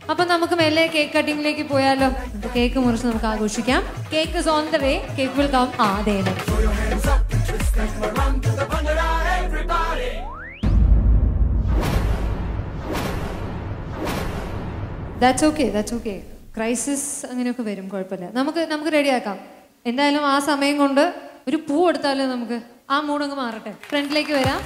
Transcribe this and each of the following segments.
അപ്പൊ നമുക്ക് മെല്ലെ കേക്ക് കട്ടിങ്ങിലേക്ക് പോയാലോ കേക്ക് മുറിച്ച് നമുക്ക് ആഘോഷിക്കാം cake is on the way cake will come ആ അതെ അതെ that's okay that's okay crisis അങ്ങനെയൊക്കെ വരും കുഴപ്പമില്ല നമുക്ക് നമുക്ക് റെഡിയാക്കാം എന്തായാലും ആ സമയം കൊണ്ട് ഒരു പൂ എടുത്താലോ നമുക്ക് ആ മൂടങ്ങ് മാറട്ടെ ഫ്രണ്ടിലേക്ക് വരാം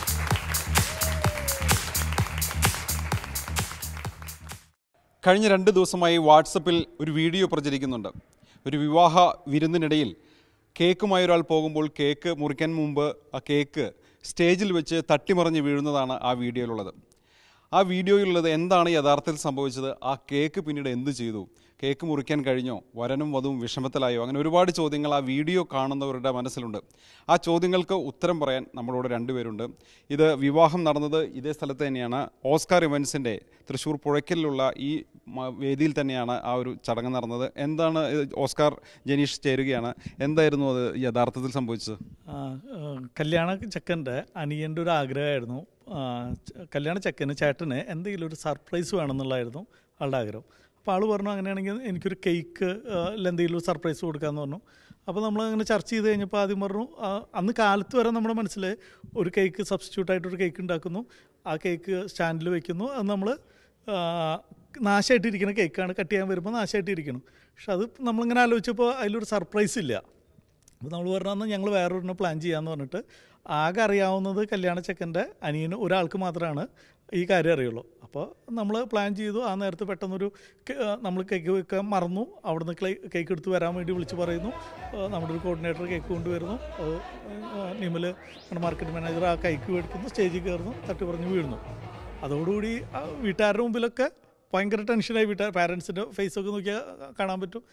കഴിഞ്ഞ രണ്ട് ദിവസമായി വാട്സപ്പിൽ ഒരു വീഡിയോ പ്രചരിക്കുന്നുണ്ട് ഒരു വിവാഹ വിരുന്നിനിടയിൽ കേക്കുമായി ഒരാൾ പോകുമ്പോൾ കേക്ക് മുറിക്കാൻ മുമ്പ് ആ കേക്ക് സ്റ്റേജിൽ വെച്ച് തട്ടിമറിഞ്ഞ് വീഴുന്നതാണ് ആ വീഡിയോയിലുള്ളത് ആ വീഡിയോയിലുള്ളത് എന്താണ് യഥാർത്ഥത്തിൽ സംഭവിച്ചത് ആ കേക്ക് പിന്നീട് എന്ത് ചെയ്തു കേക്ക് മുറിക്കാൻ കഴിഞ്ഞോ വരനും വധുവും വിഷമത്തിലായോ അങ്ങനെ ഒരുപാട് ചോദ്യങ്ങൾ ആ വീഡിയോ കാണുന്നവരുടെ മനസ്സിലുണ്ട് ആ ചോദ്യങ്ങൾക്ക് ഉത്തരം പറയാൻ നമ്മളോട് രണ്ടുപേരുണ്ട് ഇത് വിവാഹം നടന്നത് ഇതേ സ്ഥലത്ത് തന്നെയാണ് ഓസ്കാർ ഇവൻസിൻ്റെ തൃശ്ശൂർ പുഴയ്ക്കലിലുള്ള ഈ മ- വേദിയിൽ തന്നെയാണ് ആ ഒരു ചടങ്ങ് നടന്നത് എന്താണ് ഇത് ഓസ്കാർ ജനീഷ് ചേരുകയാണ് എന്തായിരുന്നു അത് യഥാർത്ഥത്തിൽ സംഭവിച്ചത് ആ, ആ, കല്യാണ ചെക്കൻ്റെ അനിയൻ്റെ ഒരു ആഗ്രഹമായിരുന്നു ആ, ച- കല്യാണ ചെക്കന് ചേട്ടന് എന്തെങ്കിലും ഒരു സർപ്രൈസ് വേണമെന്നുള്ളതായിരുന്നു ആളുടെ ആഗ്രഹം അപ്പോൾ ആൾ പറഞ്ഞു അങ്ങനെയാണെങ്കിൽ എനിക്കൊരു കേക്ക് എന്തെങ്കിലും ഒരു സർപ്രൈസ് കൊടുക്കാമെന്ന് പറഞ്ഞു അപ്പോൾ നമ്മൾ അങ്ങനെ ചർച്ച ചെയ്ത് കഴിഞ്ഞപ്പോൾ ആദ്യം പറഞ്ഞു ആ, അന്ന് കാലത്ത് വരെ നമ്മുടെ മനസ്സിൽ ഒരു കേക്ക് സബ്സ്റ്റിറ്റ്യൂട്ട് ആയിട്ടൊരു കേക്ക് ഉണ്ടാക്കുന്നു ആ കേക്ക് സ്റ്റാൻഡിൽ വെക്കുന്നു അത് നമ്മൾ നാശമായിട്ടിരിക്കുന്ന കേക്കാണ് കട്ട് ചെയ്യാൻ വരുമ്പോൾ നാശമായിട്ടിരിക്കണം പക്ഷെ അത് നമ്മളിങ്ങനെ ആലോചിച്ചപ്പോൾ അതിലൊരു സർപ്രൈസ് ഇല്ല അപ്പോൾ നമ്മൾ പറഞ്ഞാൽ ഞങ്ങൾ വേറൊരെണ്ണം പ്ലാൻ ചെയ്യാമെന്ന് പറഞ്ഞിട്ട് ആകെ അറിയാവുന്നത് കല്യാണ ചെക്കൻ്റെ അനിയന് ഒരാൾക്ക് മാത്രമാണ് ഈ കാര്യം അറിയുള്ളൂ അപ്പോൾ നമ്മൾ പ്ലാൻ ചെയ്തു ആ നേരത്ത് പെട്ടെന്നൊരു കെ- ആ, നമ്മൾ കേക്ക് വെക്കാൻ മറന്നു അവിടുന്ന് ക്ലേ കേക്ക് എടുത്ത് വരാൻ വേണ്ടി വിളിച്ച് പറയുന്നു ആ, നമ്മുടെ ഒരു കോർഡിനേറ്റർ കേക്ക് കൊണ്ടുവരുന്നു അത് നിമൽ നമ്മുടെ മാർക്കറ്റ് മാനേജർ ആ കേക്ക് മേടിക്കുന്നു സ്റ്റേജിൽ കയറുന്നു തട്ടി പറഞ്ഞ് വീഴുന്നു അതോടുകൂടി ആ വീട്ടുകാരുടെ മുമ്പിലൊക്കെ ഭയങ്കര ടെൻഷനായി വീട്ടുകാർ പാരൻസിൻ്റെ ഫേസൊക്കെ നോക്കിയാൽ കാണാൻ പറ്റും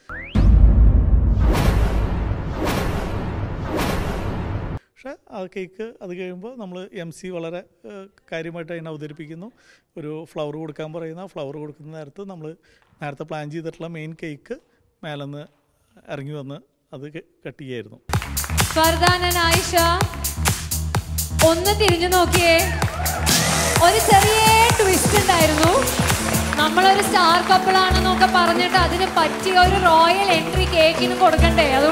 പക്ഷേ ആ കേക്ക് അത് കഴിയുമ്പോൾ നമ്മൾ എം സി വളരെ ഏഹ്, കാര്യമായിട്ട് അതിനെ അവതരിപ്പിക്കുന്നു ഒരു ഫ്ലവർ കൊടുക്കാൻ പറയുന്ന ഫ്ലവർ കൊടുക്കുന്ന നേരത്ത് നമ്മൾ നേരത്തെ പ്ലാൻ ചെയ്തിട്ടുള്ള മെയിൻ കേക്ക് മേലെന്ന് ഇറങ്ങി വന്ന് അത് കട്ട് ചെയ്യായിരുന്നു ഫർദാൻ ആയിഷ ഒന്ന് തിരിഞ്ഞു നോക്കിയേ ഒരു ചെറിയ ട്വിസ്റ്റ് ഉണ്ടായിരുന്നു നമ്മളൊരു സ്റ്റാർ കപ്പിൾ ആണെന്നൊക്കെ പറഞ്ഞിട്ട് അതിന് പറ്റിയ ഒരു റോയൽ എൻട്രി കേക്കിന് കൊടുക്കണ്ടേ അത്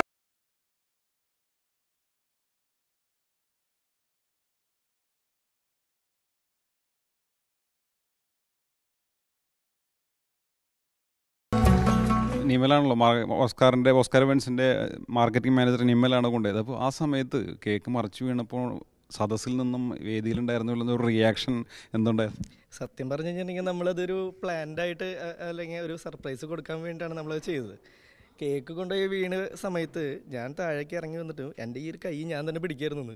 നിമലാണല്ലോ മാർ- ഓസ്കാറിൻ്റെ ഓസ്കാർ ഇവൻസിൻ്റെ മാർക്കറ്റിംഗ് മാനേജർ നിമലാണ് കൊണ്ടുപോയത് അപ്പോൾ ആ സമയത്ത് കേക്ക് മറിച്ചു വീണപ്പോൾ സദസ്സിൽ നിന്നും വേദിയിലുണ്ടായിരുന്ന ഒരു റിയാക്ഷൻ എന്തുണ്ടായിരുന്നു സത്യം പറഞ്ഞു കഴിഞ്ഞിട്ടുണ്ടെങ്കിൽ നമ്മളതൊരു പ്ലാൻഡ് ആയിട്ട് അ- അല്ലെങ്കിൽ ഒരു സർപ്രൈസ് കൊടുക്കാൻ വേണ്ടിയിട്ടാണ് നമ്മളത് ചെയ്തത് കേക്ക് കൊണ്ടുപോയി വീണ് സമയത്ത് ഞാൻ താഴേക്ക് ഇറങ്ങി വന്നിട്ട് എൻ്റെ ഈ ഒരു കൈ ഞാൻ തന്നെ പിടിക്കായിരുന്നു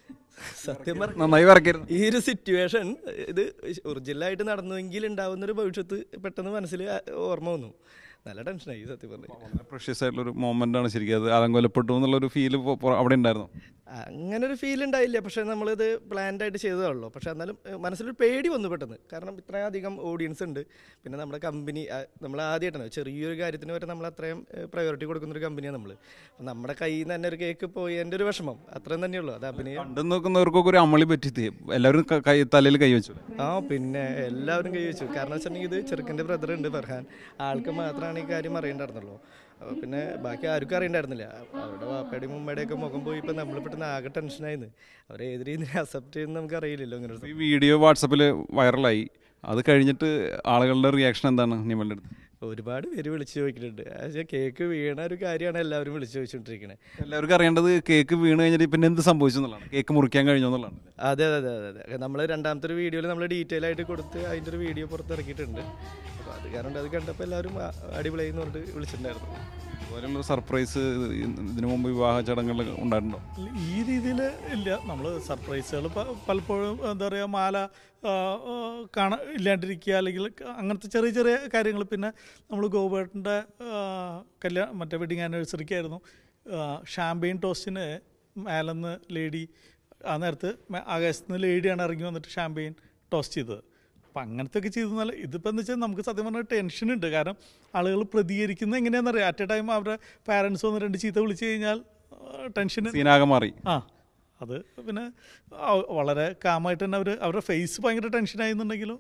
സത്യം പറഞ്ഞ നന്നായി വരയ്ക്കായിരുന്നു ഈ ഒരു സിറ്റുവേഷൻ ഇത് ഒറിജിനലായിട്ട് നടന്നുവെങ്കിൽ ഉണ്ടാവുന്ന ഒരു ഭവിഷ്യത്ത് പെട്ടെന്ന് മനസ്സിൽ ഓർമ്മ വന്നു നല്ല ടെൻഷനായി സത്യം പറഞ്ഞു വളരെ പ്രഷ്യസ് ആയിട്ടുള്ളൊരു മൊമെൻ്റ് ആണ് ശരിക്കും അത് അലങ്കോലപ്പെട്ടു എന്നുള്ളൊരു ഫീല് അവിടെ ഉണ്ടായിരുന്നു അങ്ങനെ ഒരു ഫീൽ ഉണ്ടായില്ല പക്ഷെ നമ്മളിത് പ്ലാൻഡ് ആയിട്ട് ചെയ്തതാണല്ലോ പക്ഷെ എന്നാലും ഏഹ്, മനസ്സിലൊരു പേടി വന്നു പെട്ടെന്ന് കാരണം ഇത്രയും അധികം ഓഡിയൻസ് ഉണ്ട് പിന്നെ നമ്മുടെ കമ്പനി നമ്മൾ ആദ്യമായിട്ടാണ് ചെറിയൊരു കാര്യത്തിന് വരെ നമ്മൾ അത്രയും പ്രയോറിറ്റി കൊടുക്കുന്ന ഒരു കമ്പനിയാണ് നമ്മൾ അപ്പം നമ്മുടെ കയ്യിൽ നിന്ന് തന്നെ ഒരു കേക്ക് പോയി എൻ്റെ ഒരു വിഷമം അത്രയും തന്നെയുള്ളൂ അത് അഭിനയം കണ്ടു നോക്കുന്നവർക്കൊക്കെ ഒരു അമളി പറ്റി എല്ലാവരും ക- കൈ തലയിൽ കൈ വെച്ചു ആ പിന്നെ എല്ലാവരും കൈ വെച്ചു കാരണം വെച്ചിട്ടുണ്ടെങ്കിൽ ഇത് ചെറുക്കൻ്റെ ബ്രദർ ഉണ്ട് ഫർഹാൻ ആൾക്ക് മാത്രമാണ് ഈ കാര്യം അറിയണ്ടായിരുന്നുള്ളൂ അപ്പൊ പിന്നെ ബാക്കി ആർക്കും അറിയണ്ടായിരുന്നില്ല അവരുടെ വാപ്പയുടെയും ഉമ്മയുടെയും ഒക്കെ മുഖം പോയി ഇപ്പം നമ്മൾ പെട്ടെന്ന് ആകെ ടെൻഷനായിരുന്നു അവർ ഏത് രീതിയിൽ അക്സെപ്റ്റ് ചെയ്യുന്ന നമുക്ക് അറിയില്ലല്ലോ ഇങ്ങനെ ഒരു ഈ വീഡിയോ വാട്സപ്പിൽ വൈറലായി അത് കഴിഞ്ഞിട്ട് ആളുകളുടെ റിയാക്ഷൻ എന്താണ് നിമലിൻ്റെ അടുത്ത് ഒരുപാട് പേര് വിളിച്ചു ചോദിക്കുന്നുണ്ട് പക്ഷേ കേക്ക് വീണ ഒരു കാര്യമാണ് എല്ലാവരും വിളിച്ചു ചോദിച്ചുകൊണ്ടിരിക്കുന്നത് എല്ലാവർക്കും അറിയേണ്ടത് കേക്ക് വീണ് കഴിഞ്ഞിട്ട് പിന്നെ എന്ത് സംഭവിച്ചു എന്നുള്ളതാണ് കേക്ക് മുറിക്കാൻ കഴിഞ്ഞു എന്നുള്ളതാണ് അതെ അതെ അതെ അതെ അതെ നമ്മൾ രണ്ടാമത്തെ ഒരു വീഡിയോയിൽ നമ്മൾ ഡീറ്റെയിൽ ആയിട്ട് കൊടുത്ത് അതിൻ്റെ ഒരു വീഡിയോ പുറത്തിറക്കിയിട്ടുണ്ട് അപ്പോൾ അത് കാരണം അത് കണ്ടപ്പോൾ എല്ലാവരും ആ- അടിപൊളിയായി എന്ന് പറഞ്ഞിട്ട് വിളിച്ചിട്ടുണ്ടായിരുന്നു അതുപോലെയുള്ള സർപ്രൈസ് ഇതിനു മുമ്പ് വിവാഹ ചടങ്ങുകൾ ഉണ്ടായിട്ടുണ്ടോ ഇല്ല, ഈ രീതിയിൽ ഇല്ല നമ്മൾ സർപ്രൈസുകൾ പലപ്പോഴും എന്താ പറയുക മാല ആ, ആ, കാണാൻ ഇല്ലാണ്ടിരിക്കുക അല്ലെങ്കിൽ ക- അങ്ങനത്തെ ചെറിയ ചെറിയ കാര്യങ്ങൾ പിന്നെ നമ്മൾ ഗോപേട്ടൻ്റെ കല്യാണം മറ്റേ വെഡിങ് ആനിവേഴ്സറിക്കായിരുന്നു ഷാമ്പെയിൻ ടോസ്റ്റിന് മേലെന്ന് ലേഡി ആ നേരത്ത് മേ- ആകാശത്ത് നിന്ന് ലേഡിയാണ് ഇറങ്ങി വന്നിട്ട് ഷാമ്പെയിൻ ടോസ്റ്റ് ചെയ്തത് അപ്പം അങ്ങനത്തെ ഒക്കെ ചെയ്തു എന്നാൽ ഇതിപ്പോൾ എന്ന് വെച്ചാൽ നമുക്ക് സത്യം പറഞ്ഞാൽ ടെൻഷൻ ഉണ്ട് കാരണം ആളുകൾ പ്രതികരിക്കുന്നത് എങ്ങനെയാണെന്ന് അറിയാം അറ്റ് എ ടൈം അവരുടെ പാരൻസ് വന്ന് രണ്ട് ചീത്ത വിളിച്ചു കഴിഞ്ഞാൽ ടെൻഷൻ സീനാകെ മാറി ആ അത് പിന്നെ ആ, വളരെ കാമായിട്ട് തന്നെ അവർ അവരുടെ ഫേസ് ഭയങ്കര ടെൻഷനായിരുന്നുണ്ടെങ്കിലും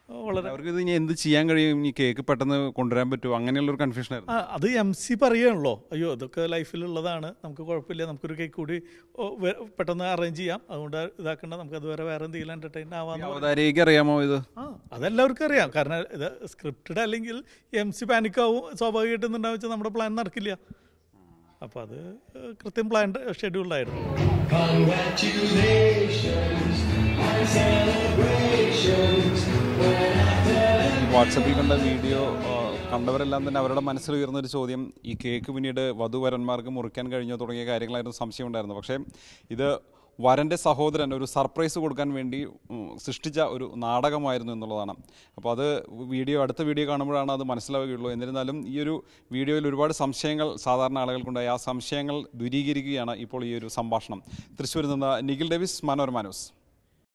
വളരെ അവർക്ക് ഇത് ഇനി എന്ത് ചെയ്യാൻ കഴിയും ഈ കേക്ക് പെട്ടെന്ന് കൊണ്ടുവരാൻ പറ്റുമോ അങ്ങനെയുള്ളൊരു കൺഫ്യൂഷൻ ആയിരുന്നു ആ അത് എം സി പറയുകയാണല്ലോ അയ്യോ ഇതൊക്കെ ലൈഫിലുള്ളതാണ് നമുക്ക് കുഴപ്പമില്ല നമുക്കൊരു കേക്ക് കൂടി ഓ, വെ- പെട്ടെന്ന് അറേഞ്ച് ചെയ്യാം അതുകൊണ്ട് ഇതാക്കണ്ട നമുക്ക് അതുവരെ വേറെ എന്തെങ്കിലും എൻ്റർടൈൻ ആവാന്ന് പറഞ്ഞു. അവതാരികയ്ക്ക് അറിയാമോ ഇത് ആ അതെല്ലാവർക്കും അറിയാം കാരണം ഇത് സ്ക്രിപ്റ്റഡ് അല്ലെങ്കിൽ എം സി പാനിക്കാവും സ്വാഭാവികമായിട്ടും എന്താണെന്ന് വെച്ചാൽ നമ്മുടെ പ്ലാൻ നടക്കില്ല അപ്പോൾ അത് ഏഹ്, കൃത്യം പ്ലാൻ ഷെഡ്യൂൾഡായിരുന്നു ഈ വാട്സപ്പിൽ കണ്ട വീഡിയോ ആ, കണ്ടവരെല്ലാം തന്നെ അവരുടെ മനസ്സിൽ ഉയർന്ന ഒരു ചോദ്യം ഈ കേക്ക് പിന്നീട് വധുവരന്മാർക്ക് മുറിക്കാൻ കഴിഞ്ഞോ തുടങ്ങിയ കാര്യങ്ങളായിരുന്നു സംശയമുണ്ടായിരുന്നു പക്ഷേ ഇത് വരൻ്റെ സഹോദരൻ ഒരു സർപ്രൈസ് കൊടുക്കാൻ വേണ്ടി ഉം, സൃഷ്ടിച്ച ഒരു നാടകമായിരുന്നു എന്നുള്ളതാണ് അപ്പോൾ അത് വീഡിയോ അടുത്ത വീഡിയോ കാണുമ്പോഴാണ് അത് മനസ്സിലാവുകയുള്ളൂ എന്നിരുന്നാലും ഈ ഒരു വീഡിയോയിൽ ഒരുപാട് സംശയങ്ങൾ സാധാരണ ആളുകൾക്കുണ്ടായി ആ സംശയങ്ങൾ ദൂരീകരിക്കുകയാണ് ഇപ്പോൾ ഈ ഒരു സംഭാഷണം തൃശ്ശൂരിൽ നിന്ന് നിഖിൽ ഡേവിസ് മനോരമ ന്യൂസ്